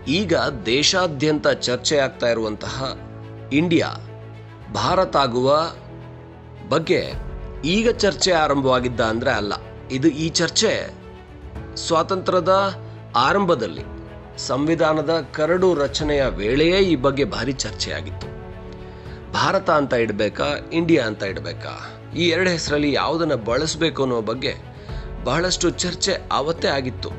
ಈಗ ದೇಶಾದ್ಯಂತ ಚರ್ಚೆ ಆಗ್ತಾ ಇರುವಂತಹ ಇಂಡಿಯಾ ಭಾರತ ಆಗುವ ಬಗ್ಗೆ ಈಗ ಚರ್ಚೆ ಆರಂಭವಾಗಿದ್ದ ಅಂದರೆ ಅಲ್ಲ ಇದು ಈ ಚರ್ಚೆ ಸ್ವಾತಂತ್ರ್ಯದ ಆರಂಭದಲ್ಲಿ ಸಂವಿಧಾನದ ಕರಡು ರಚನೆಯ ವೇಳೆಯೇ ಈ ಬಗ್ಗೆ ಭಾರಿ ಚರ್ಚೆಯಾಗಿತ್ತು ಭಾರತ ಅಂತ ಇಡಬೇಕಾ ಇಂಡಿಯಾ ಅಂತ ಇಡಬೇಕಾ ಈ ಎರಡು ಹೆಸರಲ್ಲಿ ಯಾವುದನ್ನು ಬಳಸಬೇಕು ಅನ್ನೋ ಬಗ್ಗೆ ಬಹಳಷ್ಟು ಚರ್ಚೆ ಆವತ್ತೇ ಆಗಿತ್ತು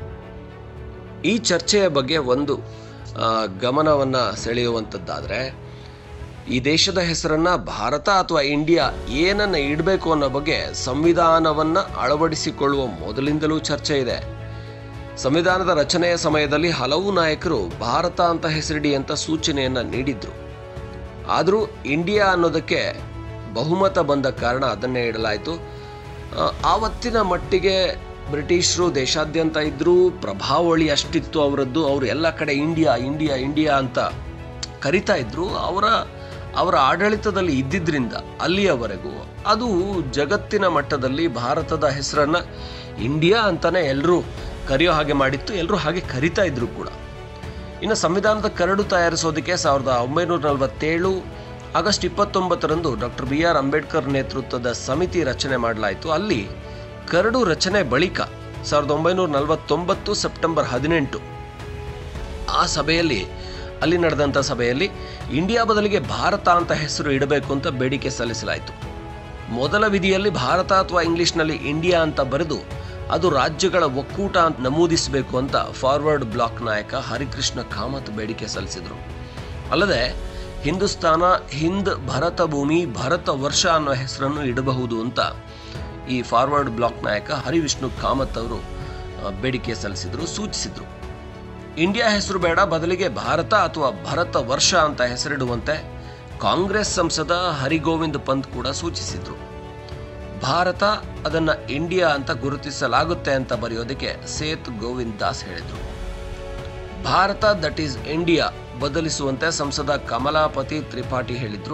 ಈ ಚರ್ಚೆಯ ಬಗ್ಗೆ ಒಂದು ಆ, ಗಮನವನ್ನ ಸೆಳೆಯುವಂಥದ್ದಾದರೆ ಈ ದೇಶದ ಹೆಸರನ್ನ ಭಾರತ ಅಥವಾ ಇಂಡಿಯಾ ಏನನ್ನ ಇಡಬೇಕು ಅನ್ನೋ ಬಗ್ಗೆ ಸಂವಿಧಾನವನ್ನ ಅಳವಡಿಸಿಕೊಳ್ಳುವ ಮೊದಲಿಂದಲೂ ಚರ್ಚೆ ಇದೆ ಸಂವಿಧಾನದ ರಚನೆಯ ಸಮಯದಲ್ಲಿ ಹಲವು ನಾಯಕರು ಭಾರತ ಅಂತ ಹೆಸರಿಡಿ ಅಂತ ಸೂಚನೆಯನ್ನ ನೀಡಿದ್ರು ಆದರೂ ಇಂಡಿಯಾ ಅನ್ನೋದಕ್ಕೆ ಬಹುಮತ ಬಂದ ಕಾರಣ ಅದನ್ನೇ ಇಡಲಾಯಿತು ಆ, ಆವತ್ತಿನ ಮಟ್ಟಿಗೆ ಬ್ರಿಟಿಷರು ದೇಶಾದ್ಯಂತ ಇದ್ದರೂ ಪ್ರಭಾವಳಿ ಅಷ್ಟಿತ್ತು ಅವರದ್ದು ಅವರು ಎಲ್ಲ ಕಡೆ ಇಂಡಿಯಾ ಇಂಡಿಯಾ ಇಂಡಿಯಾ ಅಂತ ಕರಿತಾ ಇದ್ರು ಅವರ ಅವರ ಆಡಳಿತದಲ್ಲಿ ಇದ್ದಿದ್ರಿಂದ ಅಲ್ಲಿಯವರೆಗೂ ಅದು ಜಗತ್ತಿನ ಮಟ್ಟದಲ್ಲಿ ಭಾರತದ ಹೆಸರನ್ನ ಇಂಡಿಯಾ ಅಂತಾನೆ ಎಲ್ಲರೂ ಕರೆಯೋ ಹಾಗೆ ಮಾಡಿತ್ತು ಎಲ್ಲರೂ ಹಾಗೆ ಕರಿತಾ ಇದ್ರು ಕೂಡ ಇನ್ನು ಸಂವಿಧಾನದ ಕರಡು ತಯಾರಿಸೋದಕ್ಕೆ ಸಾವಿರದ ಒಂಬೈನೂರ ನಲವತ್ತೇಳು ಆಗಸ್ಟ್ ಇಪ್ಪತ್ತೊಂಬತ್ತರಂದು ಡಾಕ್ಟರ್ ಬಿ ಆರ್ ಅಂಬೇಡ್ಕರ್ ನೇತೃತ್ವದ ಸಮಿತಿ ರಚನೆ ಮಾಡಲಾಯಿತು ಅಲ್ಲಿ ಕರಡು ರಚನೆ ಬಳಿಕ ಸಾವಿರದ ಒಂಬೈನೂರ ನಲವತ್ತೊಂಬತ್ತು ಸೆಪ್ಟೆಂಬರ್ ಹದಿನೆಂಟು ಆ ಸಭೆಯಲ್ಲಿ ಅಲ್ಲಿ ನಡೆದಂಥ ಸಭೆಯಲ್ಲಿ ಇಂಡಿಯಾ ಬದಲಿಗೆ ಭಾರತ ಅಂತ ಹೆಸರು ಇಡಬೇಕು ಅಂತ ಬೇಡಿಕೆ ಸಲ್ಲಿಸಲಾಯಿತು ಮೊದಲ ವಿಧಿಯಲ್ಲಿ ಭಾರತ ಅಥವಾ ಇಂಗ್ಲಿಷ್ನಲ್ಲಿ ಇಂಡಿಯಾ ಅಂತ ಬರೆದು ಅದು ರಾಜ್ಯಗಳ ಒಕ್ಕೂಟ ಅಂತ ನಮೂದಿಸಬೇಕು ಅಂತ ಫಾರ್ವರ್ಡ್ ಬ್ಲಾಕ್ ನಾಯಕ ಹರಿಕೃಷ್ಣ ಕಾಮತ್ ಬೇಡಿಕೆ ಸಲ್ಲಿಸಿದರು ಅಲ್ಲದೆ ಹಿಂದೂಸ್ತಾನ ಹಿಂದ್ ಭರತ ಭೂಮಿ ಭರತ ವರ್ಷ ಅನ್ನೋ ಹೆಸರನ್ನು ಇಡಬಹುದು ಅಂತ ಈ ಫಾರ್ವರ್ಡ್ ಬ್ಲಾಕ್ ನಾಯಕ ಹರಿವಿಷ್ಣು ಕಾಮತ್ ಅವರು ಆ, ಬೇಡಿಕೆ ಸಲ್ಲಿಸಿದ್ರು ಸೂಚಿಸಿದ್ರು ಇಂಡಿಯಾ ಹೆಸರು ಬೇಡ ಬದಲಿಗೆ ಭಾರತ ಅಥವಾ ಭರತ ವರ್ಷ ಅಂತ ಹೆಸರಿಡುವಂತೆ ಕಾಂಗ್ರೆಸ್ ಸಂಸದ ಹರಿಗೋವಿಂದ್ ಪಂತ್ ಕೂಡ ಸೂಚಿಸಿದ್ರು ಭಾರತ ಅದನ್ನ ಇಂಡಿಯಾ ಅಂತ ಗುರುತಿಸಲಾಗುತ್ತೆ ಅಂತ ಬರೆಯೋದಕ್ಕೆ ಸೇತ್ ಗೋವಿಂದ್ ದಾಸ್ ಹೇಳಿದ್ರು ಭಾರತ ದಟ್ ಈಸ್ ಇಂಡಿಯಾ ಬದಲಿಸುವಂತೆ ಸಂಸದ ಕಮಲಾಪತಿ ತ್ರಿಪಾಠಿ ಹೇಳಿದ್ರು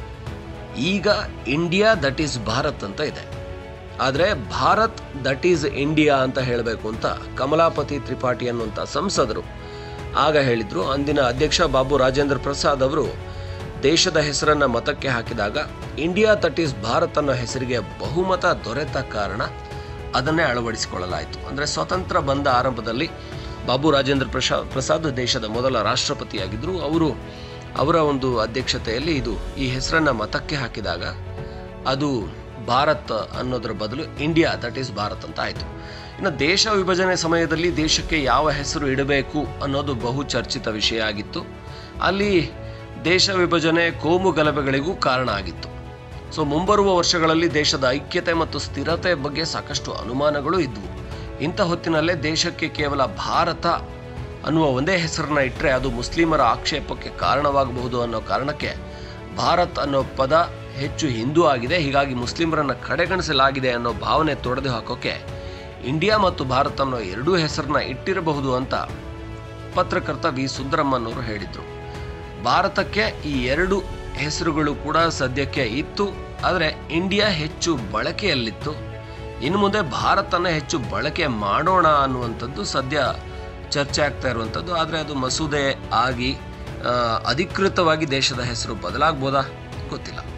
ಈಗ ಇಂಡಿಯಾ ದಟ್ ಈಸ್ ಭಾರತ್ ಅಂತ ಇದೆ ಆದರೆ ಭಾರತ್ ದಟ್ ಈಸ್ ಇಂಡಿಯಾ ಅಂತ ಹೇಳಬೇಕು ಅಂತ ಕಮಲಾಪತಿ ತ್ರಿಪಾಠಿ ಅನ್ನುವಂಥ ಸಂಸದರು ಆಗ ಹೇಳಿದ್ರು ಅಂದಿನ ಅಧ್ಯಕ್ಷ ಬಾಬು ರಾಜೇಂದ್ರ ಪ್ರಸಾದ್ ಅವರು ದೇಶದ ಹೆಸರನ್ನ ಮತಕ್ಕೆ ಹಾಕಿದಾಗ ಇಂಡಿಯಾ ದಟ್ ಈಸ್ ಭಾರತ್ ಅನ್ನೋ ಹೆಸರಿಗೆ ಬಹುಮತ ದೊರೆತ ಕಾರಣ ಅದನ್ನೇ ಅಳವಡಿಸಿಕೊಳ್ಳಲಾಯಿತು ಅಂದರೆ ಸ್ವತಂತ್ರ ಬಂದ ಆರಂಭದಲ್ಲಿ ಬಾಬು ರಾಜೇಂದ್ರ ಪ್ರಸಾ ಪ್ರಸಾದ್ ದೇಶದ ಮೊದಲ ರಾಷ್ಟ್ರಪತಿಯಾಗಿದ್ದರು ಅವರು ಅವರ ಒಂದು ಅಧ್ಯಕ್ಷತೆಯಲ್ಲಿ ಇದು ಈ ಹೆಸರನ್ನ ಮತಕ್ಕೆ ಹಾಕಿದಾಗ ಅದು ಭಾರತ್ ಅನ್ನೋದರ ಬದಲು ಇಂಡಿಯಾ ದಟ್ ಈಸ್ ಭಾರತ್ ಅಂತ ಆಯಿತು ಇನ್ನು ದೇಶ ವಿಭಜನೆ ಸಮಯದಲ್ಲಿ ದೇಶಕ್ಕೆ ಯಾವ ಹೆಸರು ಇಡಬೇಕು ಅನ್ನೋದು ಬಹು ಚರ್ಚಿತ ವಿಷಯ ಆಗಿತ್ತು ಅಲ್ಲಿ ದೇಶ ವಿಭಜನೆ ಕೋಮು ಗಲಭೆಗಳಿಗೂ ಕಾರಣ ಆಗಿತ್ತು ಸೊ ಮುಂಬರುವ ವರ್ಷಗಳಲ್ಲಿ ದೇಶದ ಐಕ್ಯತೆ ಮತ್ತು ಸ್ಥಿರತೆ ಬಗ್ಗೆ ಸಾಕಷ್ಟು ಅನುಮಾನಗಳು ಇದ್ವು ಇಂಥ ಹೊತ್ತಿನಲ್ಲೇ ದೇಶಕ್ಕೆ ಕೇವಲ ಭಾರತ ಅನ್ನುವ ಒಂದೇ ಹೆಸರನ್ನ ಇಟ್ಟರೆ ಅದು ಮುಸ್ಲಿಮರ ಆಕ್ಷೇಪಕ್ಕೆ ಕಾರಣವಾಗಬಹುದು ಅನ್ನೋ ಕಾರಣಕ್ಕೆ ಭಾರತ್ ಅನ್ನೋ ಪದ ಹೆಚ್ಚು ಹಿಂದೂ ಆಗಿದೆ ಹೀಗಾಗಿ ಮುಸ್ಲಿಮರನ್ನ ಕಡೆಗಣಿಸಲಾಗಿದೆ ಅನ್ನೋ ಭಾವನೆ ತೊಡೆದು ಹಾಕೋಕೆ ಇಂಡಿಯಾ ಮತ್ತು ಭಾರತ್ ಅನ್ನೋ ಎರಡೂ ಹೆಸರನ್ನ ಇಟ್ಟಿರಬಹುದು ಅಂತ ಪತ್ರಕರ್ತ ವಿ ಸುಂದರಮ್ಮನವರು ಹೇಳಿದರು ಭಾರತಕ್ಕೆ ಈ ಎರಡು ಹೆಸರುಗಳು ಕೂಡ ಸದ್ಯಕ್ಕೆ ಇತ್ತು ಆದರೆ ಇಂಡಿಯಾ ಹೆಚ್ಚು ಬಳಕೆಯಲ್ಲಿತ್ತು ಇನ್ನು ಮುಂದೆ ಭಾರತನ ಹೆಚ್ಚು ಬಳಕೆ ಮಾಡೋಣ ಅನ್ನುವಂಥದ್ದು ಸದ್ಯ ಚರ್ಚೆ ಆಗ್ತಾ ಇರುವಂಥದ್ದು ಆದರೆ ಅದು ಮಸೂದೆ ಆಗಿ ಆ, ಅಧಿಕೃತವಾಗಿ ದೇಶದ ಹೆಸರು ಬದಲಾಗ್ಬೋದಾ ಗೊತ್ತಿಲ್ಲ